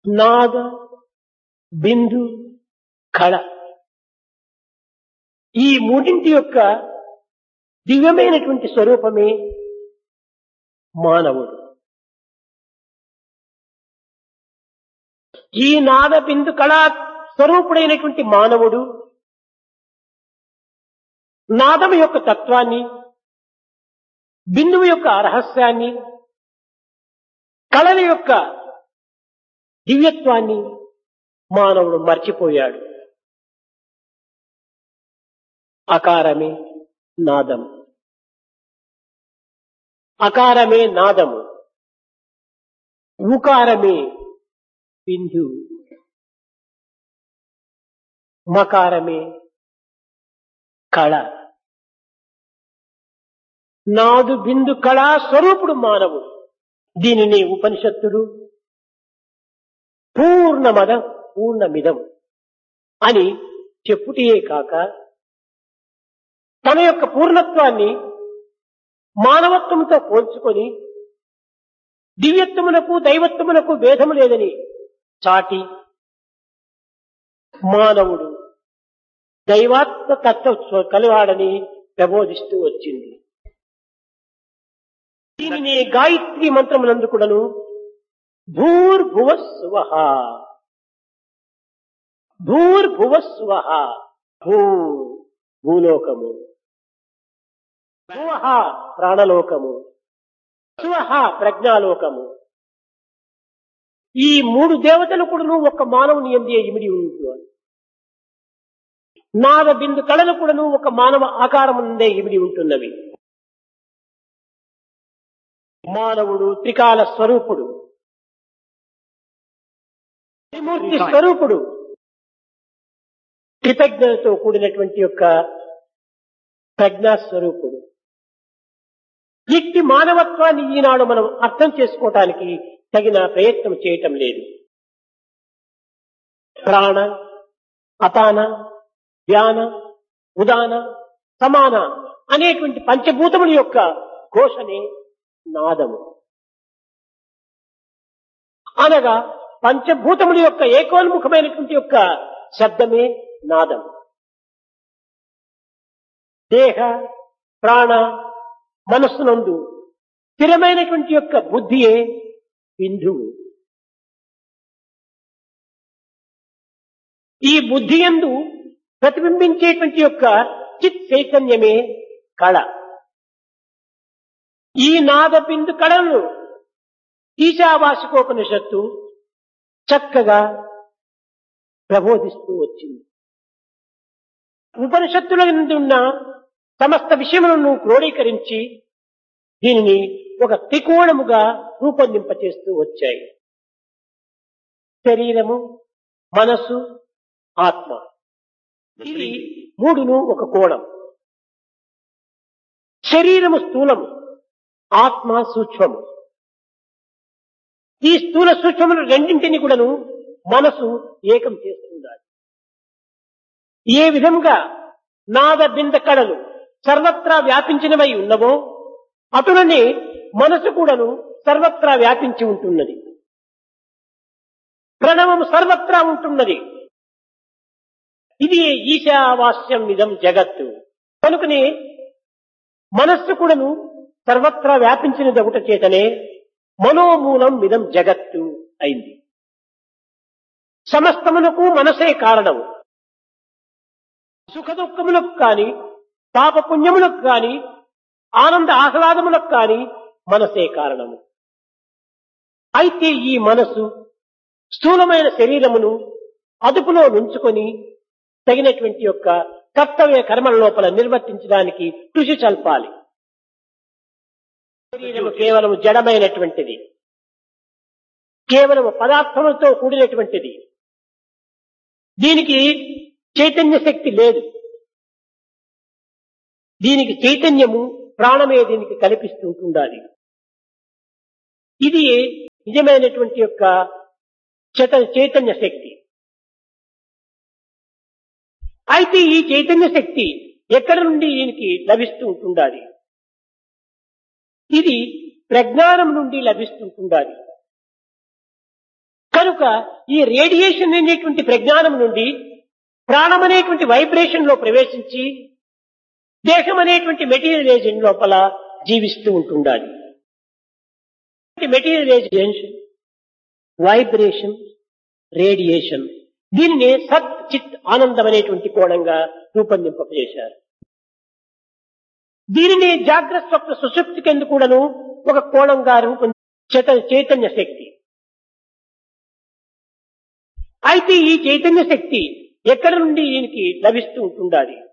నాద బిందు కళ ఈ మూడింటి యొక్క దివ్యమైనటువంటి స్వరూపమే మానవుడు ఈ నాద బిందు కళా స్వరూపుడైనటువంటి మానవుడు నాదము యొక్క తత్వాన్ని బిందువు యొక్క రహస్యాన్ని కళల యొక్క దివ్యత్వాన్ని మానవుడు మర్చిపోయాడు అకారమే నాదం అకారమే నాదము ఊకారమే బిందు మకారమే కళ నాదు బిందు కళా స్వరూపుడు మానవుడు దీనిని ఉపనిషత్తుడు పూర్ణమద పూర్ణమిదం అని చెప్పుటియే కాక తన యొక్క పూర్ణత్వాన్ని మానవత్వంతో పోల్చుకొని దివ్యత్వమునకు దైవత్వమునకు భేదము లేదని చాటి మానవుడు దైవాత్మ తత్వ కలివాడని ప్రబోధిస్తూ వచ్చింది దీనిని గాయత్రి మంత్రమునందు కూడాను భూర్భువ స్వహ భూర్భువ స్వహ భూ భూలోకము భువః ప్రాణలోకము స్వహ ప్రజ్ఞాలోకము ఈ మూడు దేవతలు కూడాను ఒక మానవుని ఎందే ఇమిడి ఉంటున్నారు నాద బిందు కళలు కూడాను ఒక మానవ ఆకారముందే ఇమిడి ఉంటున్నవి మానవుడు త్రికాల స్వరూపుడు త్రిమూర్తి స్వరూపుడు త్రిపజ్ఞలతో కూడినటువంటి యొక్క ప్రజ్ఞా స్వరూపుడు ఇట్టి మానవత్వాన్ని ఈనాడు మనం అర్థం చేసుకోవటానికి తగిన ప్రయత్నం చేయటం లేదు ప్రాణ అపాన ధ్యాన ఉదాన సమాన అనేటువంటి పంచభూతముల యొక్క ఘోషనే నాదము అనగా పంచభూతముల యొక్క ఏకోన్ముఖమైనటువంటి యొక్క శబ్దమే నాదం దేహ ప్రాణ మనస్సునందు స్థిరమైనటువంటి యొక్క బుద్ధియే బిందువు ఈ బుద్ధి ఎందు ప్రతిబింబించేటువంటి యొక్క చిత్ చైతన్యమే కళ ఈ నాద బిందు కళలను ఈశావాసికోపనిషత్తు చక్కగా ప్రబోధిస్తూ వచ్చింది ఉపనిషత్తుల ఉన్న సమస్త విషయములను క్రోడీకరించి దీనిని ఒక త్రికోణముగా రూపొందింపచేస్తూ వచ్చాయి శరీరము మనస్సు ఆత్మ ఇది మూడును ఒక కోణం శరీరము స్థూలము ఆత్మ సూక్ష్మము ఈ స్థూల సూక్ష్మములు రెండింటిని కూడాను మనసు ఏకం చేస్తుండాలి ఏ విధంగా నాద బింద కళలు సర్వత్రా వ్యాపించినవై ఉన్నవో అటులనే మనసు కూడాను సర్వత్రా వ్యాపించి ఉంటున్నది ప్రణవము సర్వత్రా ఉంటున్నది ఇది ఈశావాస్యం ఇదం జగత్తు కనుకనే మనస్సు కూడాను సర్వత్రా వ్యాపించినది ఒకట చేతనే మనోమూలం మిదం జగత్తు అయింది సమస్తమునకు మనసే కారణము సుఖ దుఃఖములకు కాని పాప పుణ్యములకు కాని ఆనంద ఆహ్లాదములకు కాని మనసే కారణము అయితే ఈ మనసు స్థూలమైన శరీరమును అదుపులో నుంచుకొని తగినటువంటి యొక్క కర్తవ్య కర్మల లోపల నిర్వర్తించడానికి కృషి చల్పాలి శరీరము కేవలం జడమైనటువంటిది కేవలం పదార్థములతో కూడినటువంటిది దీనికి చైతన్య శక్తి లేదు దీనికి చైతన్యము ప్రాణమే దీనికి కల్పిస్తుంటుండాలి ఇది నిజమైనటువంటి యొక్క చట చైతన్య శక్తి అయితే ఈ చైతన్య శక్తి ఎక్కడి నుండి ఈయనకి లభిస్తూ ఉంటుండాలి ఇది ప్రజ్ఞానం నుండి లభిస్తుంటుండాలి కనుక ఈ రేడియేషన్ అనేటువంటి ప్రజ్ఞానం నుండి ప్రాణం అనేటువంటి వైబ్రేషన్ లో ప్రవేశించి దేహం అనేటువంటి మెటీరియలైజేషన్ లోపల జీవిస్తూ ఉంటుండాలి మెటీరియలైజేషన్ వైబ్రేషన్ రేడియేషన్ దీనినే సత్ చిత్ ఆనందం అనేటువంటి కోణంగా రూపొందింపజేశారు దీనిని జాగ్రత్త స్వప్న సుశక్తి కింద కూడాను ఒక కోణంగా రూపొంది చైత- చైతన్య శక్తి అయితే ఈ చైతన్య శక్తి ఎక్కడి నుండి ఈయనకి లభిస్తూ ఉంటుండాలి